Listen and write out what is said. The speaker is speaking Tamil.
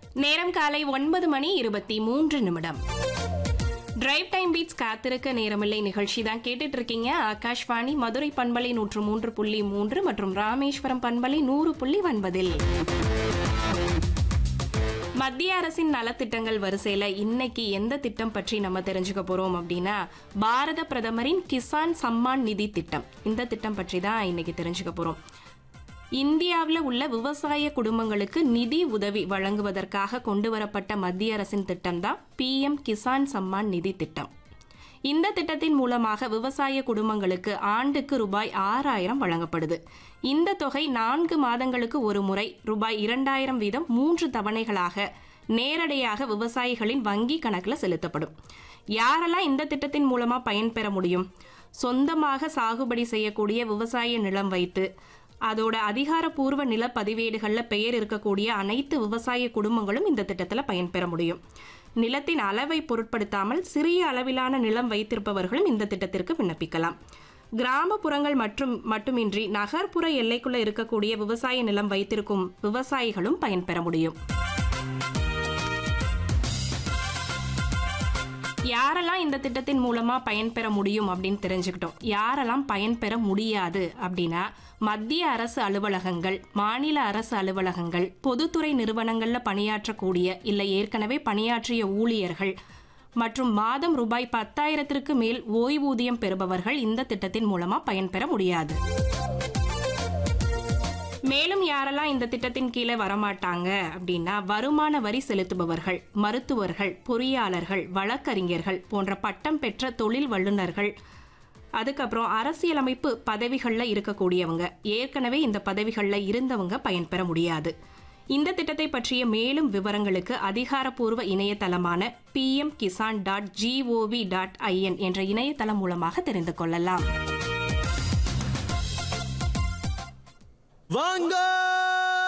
நேரம் காலை ஒன்பது மணி இருபத்தி மூன்று நிமிடம் டிரைவ் டைம் பீட்ஸ் காத்திருக்க நேரமில்லை நிகழ்ச்சி தான் கேட்டுட்டு இருக்கீங்க ஆகாஷ்வாணி மதுரை பண்பலை நூற்று மூன்று புள்ளி மூன்று மற்றும் ராமேஸ்வரம் பண்பலை நூறு புள்ளி ஒன்பதில் மத்திய அரசின் நலத்திட்டங்கள் வரிசையில இன்னைக்கு எந்த திட்டம் பற்றி நம்ம தெரிஞ்சுக்க போறோம் அப்படின்னா பாரத பிரதமரின் கிசான் சம்மான் நிதி திட்டம் இந்த திட்டம் பற்றி தான் இன்னைக்கு தெரிஞ்சுக்க போறோம் இந்தியாவில் உள்ள விவசாய குடும்பங்களுக்கு நிதி உதவி வழங்குவதற்காக கொண்டு வரப்பட்ட மத்திய அரசின் திட்டம் தான் பிஎம் கிசான் சம்மான் நிதி திட்டம் இந்த திட்டத்தின் மூலமாக விவசாய குடும்பங்களுக்கு ஆண்டுக்கு ரூபாய் ஆறாயிரம் வழங்கப்படுது இந்த தொகை நான்கு மாதங்களுக்கு ஒரு முறை ரூபாய் இரண்டாயிரம் வீதம் மூன்று தவணைகளாக நேரடியாக விவசாயிகளின் வங்கி கணக்கில் செலுத்தப்படும் யாரெல்லாம் இந்த திட்டத்தின் மூலமா பயன்பெற முடியும் சொந்தமாக சாகுபடி செய்யக்கூடிய விவசாய நிலம் வைத்து அதோட அதிகாரப்பூர்வ நில பதிவேடுகளில் பெயர் இருக்கக்கூடிய அனைத்து விவசாய குடும்பங்களும் இந்த திட்டத்தில் பயன்பெற முடியும் நிலத்தின் அளவை பொருட்படுத்தாமல் சிறிய அளவிலான நிலம் வைத்திருப்பவர்களும் இந்த திட்டத்திற்கு விண்ணப்பிக்கலாம் கிராமப்புறங்கள் மற்றும் மட்டுமின்றி நகர்ப்புற எல்லைக்குள்ள இருக்கக்கூடிய விவசாய நிலம் வைத்திருக்கும் விவசாயிகளும் பயன்பெற முடியும் யாரெல்லாம் இந்த திட்டத்தின் மூலமா பயன்பெற முடியும் அப்படின்னு தெரிஞ்சுக்கிட்டோம் யாரெல்லாம் பயன்பெற முடியாது அப்படின்னா மத்திய அரசு அலுவலகங்கள் மாநில அரசு அலுவலகங்கள் பொதுத்துறை நிறுவனங்கள்ல பணியாற்றக்கூடிய இல்லை ஏற்கனவே பணியாற்றிய ஊழியர்கள் மற்றும் மாதம் ரூபாய் பத்தாயிரத்திற்கு மேல் ஓய்வூதியம் பெறுபவர்கள் இந்த திட்டத்தின் மூலமா பயன்பெற முடியாது மேலும் யாரெல்லாம் இந்த திட்டத்தின் கீழே வரமாட்டாங்க அப்படின்னா வருமான வரி செலுத்துபவர்கள் மருத்துவர்கள் பொறியாளர்கள் வழக்கறிஞர்கள் போன்ற பட்டம் பெற்ற தொழில் வல்லுநர்கள் அதுக்கப்புறம் அரசியலமைப்பு பதவிகளில் இருக்கக்கூடியவங்க ஏற்கனவே இந்த பதவிகளில் இருந்தவங்க பயன்பெற முடியாது இந்த திட்டத்தை பற்றிய மேலும் விவரங்களுக்கு அதிகாரப்பூர்வ இணையதளமான PM Kisan dot gov dot in என்ற இணையதளம் மூலமாக தெரிந்து கொள்ளலாம் வாங்க